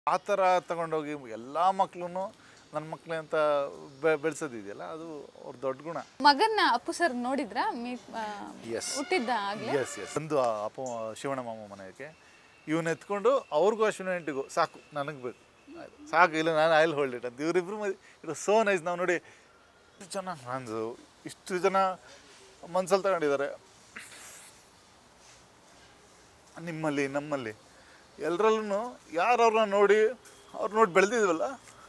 ಆ ಥರ ತಗೊಂಡೋಗಿ ಎಲ್ಲ ಮಕ್ಳು ನನ್ನ ಮಕ್ಳೇ ಅಂತ ಬೆ ಬೆಳೆಸೋದಿದೆಯಲ್ಲ ಅದು ಅವ್ರ ದೊಡ್ಡ ಗುಣ ಮಗನ್ನ ಅಪ್ಪು ಸರ್ ನೋಡಿದ್ರ Yes. ಹುಟ್ಟಿದ್ದ ಆಗ್ಲೇ ಎಸ್ ಎಸ್ ಒಂದು ಅಪ್ಪ ಶಿವಣ್ಣ ಮಾಮ ಮನೆಗೆ ಇವನ್ನ ಎತ್ಕೊಂಡು ಅವ್ರಿಗೂ ಅಶ್ವಿನ ಎಂಟಿಗೂ ಸಾಕು ನನಗೆ ಬೇಕು ಆಯ್ತು. ಸಾಕು ಇಲ್ಲ ನಾನು ಆಯಿಲ್ ಹೋಲ್ಡ್ ಇಟ್ ಅಂತ ಇವರಿಬ್ರು ಮದಿ ಇಟ್ ಸೋ ನೈಸ್ ನಾವು ನೋಡಿ ಇಷ್ಟು ಜನ ನಂದು ಇಷ್ಟು ಜನ ಮನ್ಸಲ್ಲಿ ತಗೊಂಡಿದ್ದಾರೆ ನಿಮ್ಮಲ್ಲಿ ನಮ್ಮಲ್ಲಿ ಎಲ್ಲರಲ್ಲೂ ಯಾರವ್ರನ್ನ ನೋಡಿ ಅವ್ರು ನೋಡಿ ಬೆಳೆದಿದ್ವಲ್ಲ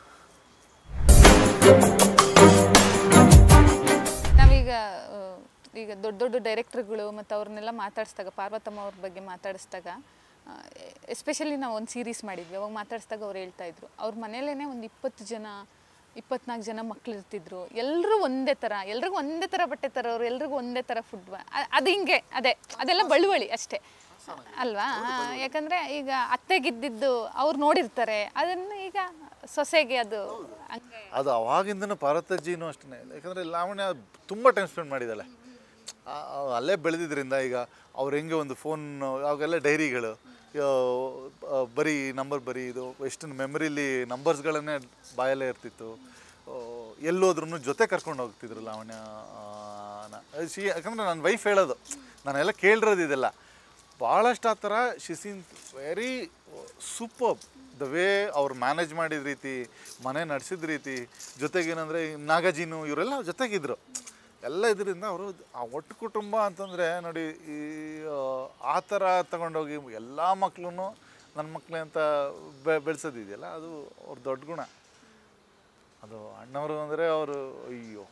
ನಾವೀಗ ಆ, ಈಗ ದೊಡ್ಡ ದೊಡ್ಡ ಡೈರೆಕ್ಟರ್ಗಳು ಮತ್ತು ಅವ್ರನ್ನೆಲ್ಲ ಮಾತಾಡಿಸಿದಾಗ ಪಾರ್ವತಮ್ಮ ಅವ್ರ ಬಗ್ಗೆ ಮಾತಾಡಿಸಿದಾಗ ಎಸ್ಪೆಷಲಿ ನಾವು ಒಂದು ಸೀರೀಸ್ ಮಾಡಿದ್ವಿ ಅವಾಗ ಮಾತಾಡಿಸಿದಾಗ ಅವ್ರು ಹೇಳ್ತಾ ಇದ್ರು ಅವ್ರ ಮನೇಲೇ ಒಂದು ಇಪ್ಪತ್ತು ಜನ ಇಪ್ಪತ್ನಾಲ್ಕು ಜನ ಮಕ್ಳು ಇರ್ತಿದ್ರು ಎಲ್ಲರೂ ಒಂದೇ ಥರ ಎಲ್ರಿಗೂ ಒಂದೇ ಥರ ಬಟ್ಟೆ ತರೋರು ಎಲ್ರಿಗೂ ಒಂದೇ ಥರ ಫುಡ್ ಅದು ಹಿಂಗೆ ಅದೇ ಅದೆಲ್ಲ ಬಳುವಳಿ ಅಷ್ಟೇ ಅಲ್ವಾ ಆ, ಯಾಕಂದ್ರೆ ಈಗ ಅತ್ತೆಗಿದ್ದಿದ್ದು ಅವ್ರು ನೋಡಿರ್ತಾರೆ ಅದನ್ನು ಈಗ ಸೊಸೆಗೆ ಅದು ಹಂಗೆ ಅದು ಅವಾಗಿಂದನೂ ಪಾರ್ವತಜ್ಜಿನೂ ಅಷ್ಟೇ ಯಾಕಂದರೆ ಲಾವಣ್ಯ ತುಂಬ ಟೈಮ್ ಸ್ಪೆಂಡ್ ಮಾಡಿದ್ದಾಳೆ ಆ- ಆ- ಅಲ್ಲೇ ಬೆಳೆದಿದ್ರಿಂದ ಈಗ ಅವ್ರು ಹೆಂಗೆ ಒಂದು ಫೋನ್ ಅವಾಗೆಲ್ಲ ಡೈರಿಗಳು ಆ, ಬರೀ ನಂಬರ್ ಬರೀ ಇದು ಎಷ್ಟು ಮೆಮರಿಲಿ ನಂಬರ್ಸ್ಗಳನ್ನೇ ಬಾಯಲ್ಲೇ ಇರ್ತಿತ್ತು ಆ, ಎಲ್ಲೋದ್ರೂ ಜೊತೆ ಕರ್ಕೊಂಡು ಹೋಗ್ತಿದ್ರು ಲಾವಣ್ಯ ಆ, ನ- ಶಿ ಯಾಕಂದರೆ ನನ್ನ ವೈಫ್ ಹೇಳೋದು ನಾನೆಲ್ಲ ಕೇಳಿರೋದು ಇದೆಲ್ಲ ಭಾಳಷ್ಟು ಆ ಥರ she scene very super the way ಅವ್ರು ಮ್ಯಾನೇಜ್ ಮಾಡಿದ ರೀತಿ ಮನೆ ನಡೆಸಿದ ರೀತಿ ಜೊತೆಗೇನಂದರೆ ನಾಗಾಜಿನು ಇವರೆಲ್ಲ ಜೊತೆಗಿದ್ರು ಎಲ್ಲ ಇದರಿಂದ ಅವರು ಆ ಒಟ್ಟು ಕುಟುಂಬ ಅಂತಂದರೆ ನೋಡಿ ಈ ಆ, ಆ ಥರ ತಗೊಂಡೋಗಿ ಎಲ್ಲ ಮಕ್ಳು ನನ್ನ ಮಕ್ಳೇ ಅಂತ ಬೆ ಬೆಳೆಸೋದಿದೆಯಲ್ಲ ಅದು ಅವ್ರ ದೊಡ್ಡ ಗುಣ ಅದು ಅಣ್ಣವರು ಅಂದರೆ ಅವರು ಅಯ್ಯೋ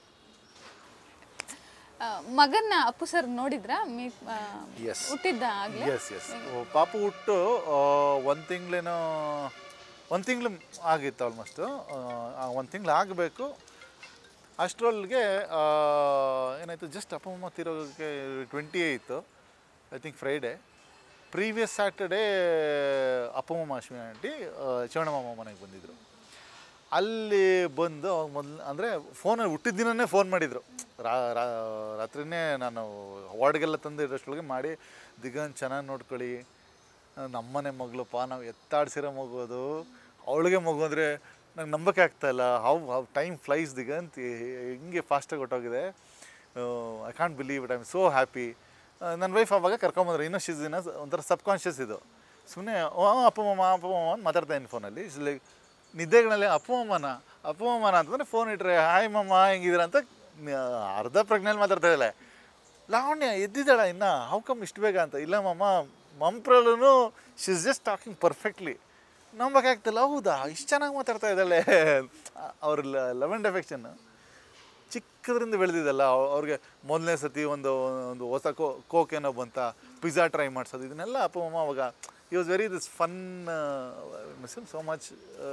ಆ, ಮಗನ್ನ ಅಪ್ಪು ಸರ್ ನೋಡಿದ್ರ Yes. ಹುಟ್ಟಿದ್ದ ಆಗ್ಲೇ ಎಸ್ ಎಸ್ ಪಾಪು ಹುಟ್ಟು ಒಂದು ತಿಂಗಳೇನೋ ಒಂದು ತಿಂಗಳು ಆಗಿತ್ತು ಆಲ್ಮೋಸ್ಟು ಒಂದು ತಿಂಗಳು ಆಗಬೇಕು ಅಷ್ಟರೊಳಗೆ ಏನಾಯಿತು ಜಸ್ಟ್ ಅಪ್ಪ ಅಮ್ಮ ತಿರೋಕ್ಕೆ ಟ್ವೆಂಟಿ ಏಯ್ತು I think Friday previous Saturday ಅಪ್ಪಮ್ಮ ಅಶ್ವಿನಿ ಆಂಟಿ ಶಿವಣ್ಣಮ್ಮ ಮನೆಗೆ ಬಂದಿದ್ದರು ಅಲ್ಲಿ ಬಂದು ಅವಾಗ ಮೊದಲು ಅಂದರೆ ಫೋನಲ್ಲಿ ಹುಟ್ಟಿದ ದಿನನೇ ಫೋನ್ ಮಾಡಿದರು ರಾತ್ರಿನೇ ನಾನು ವಾರ್ಡ್ಗೆಲ್ಲ ತಂದು ಇರೋಷ್ಟೊಳಗೆ ಮಾಡಿ ದಿಗಂತ್ ಚೆನ್ನಾಗಿ ನೋಡ್ಕೊಳ್ಳಿ ನಮ್ಮನೆ ಮಗಳಪ್ಪ ನಾವು ಎತ್ತಾಡ್ಸಿರೋ ಮಗು ಅದು ಅವಳಿಗೆ ಮಗು ಅಂದರೆ ನಂಗೆ ನಂಬಕ್ಕೆ ಆಗ್ತಾಯಿಲ್ಲ how how time flies Diganth ಹಿಂಗೆ ಫಾಸ್ಟಾಗಿ ಹೊಟ್ಟೋಗಿದೆ I can't believe it I am so happy ನನ್ನ ವೈಫ್ ಅವಾಗ ಕರ್ಕೊಂಬಂದ್ರು ಇನ್ನೂ ಶಿಸ್ ದಿನ ಒಂಥರ ಸಬ್ಕಾನ್ಷಿಯಸ್ ಇದು ಸುಮ್ಮನೆ ಅಪ್ಪ ಮಮ್ಮ ಅಪ್ಪ ಮಮ್ಮ ಅಂತ ಮಾತಾಡ್ತಾ ಇದ್ದೀನಿ ಫೋನಲ್ಲಿ ಇಸ್ ಲೈಕ್ ನಿದ್ದೆಗಳಲ್ಲಿ ಅಪ್ಪ ಮಮ್ಮನ ಅಪ್ಪ ಮಮ್ಮನ ಅಂತಂದರೆ ಫೋನ್ ಇಟ್ಟರೆ ಹಾಯ್ ಮಮ್ಮ ಹೆಂಗಿದ್ದೀರ ಅಂತ ನ- ಅರ್ಧ ಪ್ರಜ್ಞೆಯಲ್ಲಿ ಮಾತಾಡ್ತಾ ಇದ್ದಾಳೆ ಲಾವಣ್ಯ ಎದ್ದಿದ್ದಾಳ ಇನ್ನ ಹೌ ಕಮ್ ಇಷ್ಟು ಬೇಗ ಅಂತ ಇಲ್ಲ ಮಮ್ಮ ಮಂಪ್ರಲ್ಲೂ ಶಿಸ್ ಜಸ್ಟ್ ಟಾಕಿಂಗ್ ಪರ್ಫೆಕ್ಟ್ಲಿ ನಂಬಕ್ಕಾಗ್ತಿಲ್ಲ ಹೌದಾ ಇಷ್ಟು ಚೆನ್ನಾಗಿ ಮಾತಾಡ್ತಾ ಇದ್ದಾಳೆ ಅವ್ರ ಲವ್ ಆ್ಯಂಡ್ ಅಫೆಕ್ಷನ್ ಚಿಕ್ಕದ್ರಿಂದ ಬೆಳೆದಿದ್ದಲ್ಲ ಅವ್- ಅವ್ರಿಗೆ ಮೊದಲನೇ ಸತಿ ಒಂದು ಒಂದು ಹೊಸ ಕೋ ಕೋಕ್ ಏನೋ ಬಂತ ಪಿಜ್ಜಾ ಟ್ರೈ ಮಾಡಿಸೋದು ಇದನ್ನೆಲ್ಲ ಅಪ್ಪ ಅಮ್ಮ ಅವಾಗ ಈ was very this fun miss so much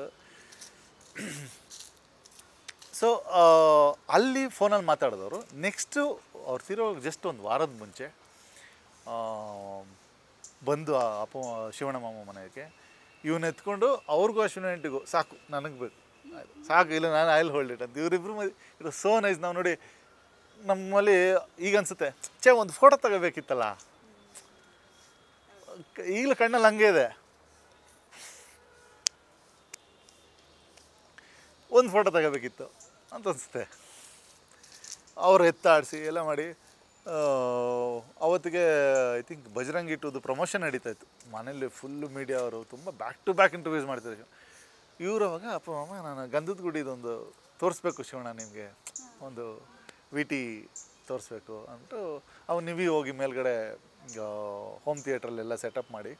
so ಅಲ್ಲಿ ಫೋನಲ್ಲಿ ಮಾತಾಡಿದವರು ನೆಕ್ಸ್ಟು ಅವ್ರು ತಿರೋ ಜಸ್ಟ್ ಒಂದು ವಾರದ ಮುಂಚೆ ಆ, ಬಂದು ಆ ಅಪ್ಪ ಶಿವಣ್ಣ ಮಾಮ ಮನೆಗೆ ಇವನ್ನ ಎತ್ಕೊಂಡು ಅವ್ರಿಗೂ ಅಶ್ವಿನ ಎಂಟಿಗೂ ಸಾಕು ನನಗೆ ಬೇಕು ಆಯ್ತು. ಸಾಕು ಇಲ್ಲ ನಾನು ಆಯಿಲ್ ಹೋಲ್ಡ್ ಇಟ್ ಅಂತ ಇವರಿಬ್ರು ಮದಿ ಇದು ಸೋ ನೈಸ್ ನಾವು ನೋಡಿ ನಮ್ಮಲ್ಲಿ ಈಗ ಅನ್ಸುತ್ತೆ ಛೇ ಒಂದು ಫೋಟೋ ತಗೋಬೇಕಿತ್ತಲ್ಲ ಕ- ಈಗಲೂ ಕಣ್ಣಲ್ಲಿ ಹಂಗೆ ಇದೆ ಒಂದು ಫೋಟೋ ತಗೋಬೇಕಿತ್ತು ಅಂತ ಅನಿಸುತ್ತೆ ಅವ್ರು ಎತ್ತಾಡಿಸಿ ಎಲ್ಲ ಮಾಡಿ ಆ, ಅವತ್ತಿಗೆ ಐ ಥಿಂಕ್ ಬಜರಂಗಿ ಟುದು ಪ್ರಮೋಷನ್ ನಡೀತಾ ಇತ್ತು ಮನೇಲಿ ಫುಲ್ಲು ಮೀಡಿಯಾ ಅವರು ತುಂಬ ಬ್ಯಾಕ್ ಟು ಬ್ಯಾಕ್ ಇಂಟರ್ವ್ಯೂಸ್ ಮಾಡ್ತಿದ್ರು ಇವರು ಅವಾಗ ಅಪ್ಪ ಅಮ್ಮ ನಾನು ಗಂಧದ ಗುಡಿದೊಂದು ತೋರಿಸ್ಬೇಕು ಶಿವಣ್ಣ ನಿಮಗೆ ಒಂದು ವಿ ಟಿ ತೋರಿಸ್ಬೇಕು ಅಂದ್ಬಿಟ್ಟು ಅವು ನೀವೇ ಹೋಗಿ ಮೇಲ್ಗಡೆ ಹೋಮ್ ಥಿಯೇಟ್ರಲ್ಲೆಲ್ಲ ಸೆಟಪ್ ಮಾಡಿ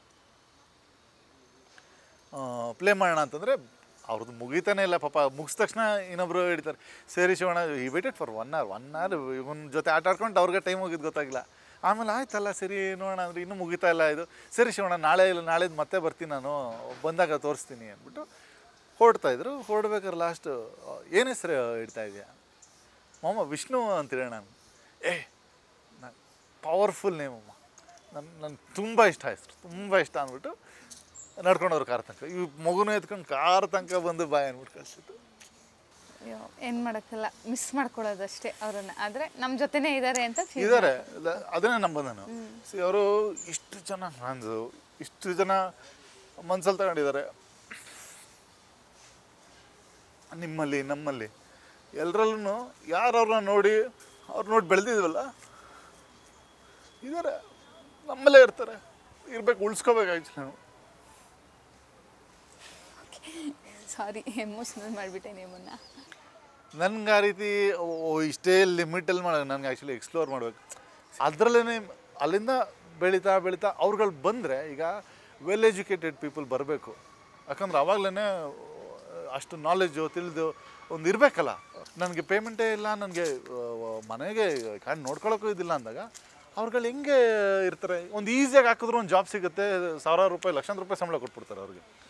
ಪ್ಲೇ ಮಾಡೋಣ ಅಂತಂದರೆ ಅವ್ರದ್ದು ಮುಗಿತಾನೆ ಇಲ್ಲ ಪಾಪ ಮುಗಿದ ತಕ್ಷಣ ಇನ್ನೊಬ್ರು ಹಿಡಿತಾರೆ ಸರಿ ಶಿವಣ್ಣ ಈ waited for one hour one hour ಇವನ ಜೊತೆ ಆಟ ಆಡ್ಕೊಂಡು ಅವ್ರಿಗೆ ಟೈಮ್ ಹೋಗಿದ್ದು ಗೊತ್ತಾಗಿಲ್ಲ ಆಮೇಲೆ ಆಯ್ತಲ್ಲ ಸರಿ ನೋಡೋಣ ಅಂದ್ರೆ ಇನ್ನೂ ಮುಗಿತಾ ಇಲ್ಲ ಇದು ಸರಿ ಶಿವಣ್ಣ ನಾಳೆ ಇಲ್ಲ ನಾಳೆದು ಮತ್ತೆ ಬರ್ತೀನಿ ನಾನು ಬಂದಾಗ ತೋರಿಸ್ತೀನಿ ಅಂದ್ಬಿಟ್ಟು ಹೊರಡ್ತಾ ಇದ್ರು ಹೊರಡ್ಬೇಕಾದ್ರೆ ಲಾಸ್ಟ್ ಏನು ಹೆಸರು ಇಡ್ತಾ ಇದೆಯಾ ಮಾಮ ವಿಷ್ಣು ಅಂತೀರ ನಾನು ಏ ನಾನು ಪವರ್ಫುಲ್ ನೇಮಮ್ಮ ನನ್ನ ನನ್ಗೆ ತುಂಬ ಇಷ್ಟ ಹೆಸರು ತುಂಬ ಇಷ್ಟ ಅಂದ್ಬಿಟ್ಟು ನಡ್ಕೊಂಡವ್ರು ಕಾರ್ ತನಕ ಈ ಮಗುನೂ ಎತ್ಕೊಂಡು ಕಾರ್ ತನಕ ಬಂದು ಬಾಯ್ ಅಂದ್ಬಿಟ್ಟು ಕಳಿಸಿತ್ತು ಅಯ್ಯೋ ಏನು ಮಾಡೋಕ್ಕಲ್ಲ ಮಿಸ್ ಮಾಡ್ಕೊಳ್ಳೋದಷ್ಟೇ ಅವ್ರನ್ನ ಆದರೆ ನಮ್ಮ ಜೊತೆನೇ ಇದ್ದಾರೆ ಅಂತ feel ಇದ್ದಾರೆ ಅದನ್ನೇ ನಂಬೋದು ನಾನು ಸಿ ಅವರು ಇಷ್ಟು ಜನ ಫ್ಯಾನ್ಸು ಇಷ್ಟು ಜನ ಮನ್ಸಲ್ಲಿ ತಗೊಂಡಿದ್ದಾರೆ ನಿಮ್ಮಲ್ಲಿ ನಮ್ಮಲ್ಲಿ ಎಲ್ಲರಲ್ಲೂ ಯಾರವ್ರನ್ನ ನೋಡಿ ಅವ್ರು ನೋಡಿ ಬೆಳೆದಿದ್ವಲ್ಲ ಇದ್ದಾರೆ ನಮ್ಮಲ್ಲೇ ಇರ್ತಾರೆ ಇರ್ಬೇಕು ಉಳಿಸ್ಕೋಬೇಕಾಯ್ತು ನಾವು ಸಾರಿ ಎಮೋಷ್ನಲ್ ಮಾಡಿಬಿಟ್ಟೆ ನಿಮ್ಮನ್ನ ನನ್ಗೆ ಆ ರೀತಿ ಓ ಓ, ಇಷ್ಟೇ ಲಿಮಿಟಲ್ಲಿ ಮಾಡೋದು ನನಗೆ ಆ್ಯಕ್ಚುಲಿ ಎಕ್ಸ್ಪ್ಲೋರ್ ಮಾಡಬೇಕು ಅದರಲ್ಲೇ ಅಲ್ಲಿಂದ ಬೆಳೀತಾ ಬೆಳೀತಾ ಅವ್ರುಗಳು ಬಂದರೆ ಈಗ ವೆಲ್ ಎಜುಕೇಟೆಡ್ ಪೀಪಲ್ ಬರಬೇಕು ಯಾಕಂದ್ರೆ ಅವಾಗಲೇ ಅಷ್ಟು ನಾಲೆಜು ತಿಳಿದು ಒಂದು ಇರಬೇಕಲ್ಲ ನನಗೆ ಪೇಮೆಂಟೇ ಇಲ್ಲ ನನಗೆ ಮನೆಗೆ ಕಾಣ್ ನೋಡ್ಕೊಳ್ಳೋಕ್ಕೂ ಇದಿಲ್ಲ ಅಂದಾಗ ಅವ್ರುಗಳು ಹೆಂಗೆ ಇರ್ತಾರೆ ಒಂದು ಈಸಿಯಾಗಿ ಹಾಕಿದ್ರು ಒಂದು ಜಾಬ್ ಸಿಗುತ್ತೆ ಸಾವಿರಾರು ರೂಪಾಯಿ ಲಕ್ಷಾಂತರ ರೂಪಾಯಿ ಸಂಬಳ ಕೊಟ್ಬಿಡ್ತಾರೆ ಅವ್ರಿಗೆ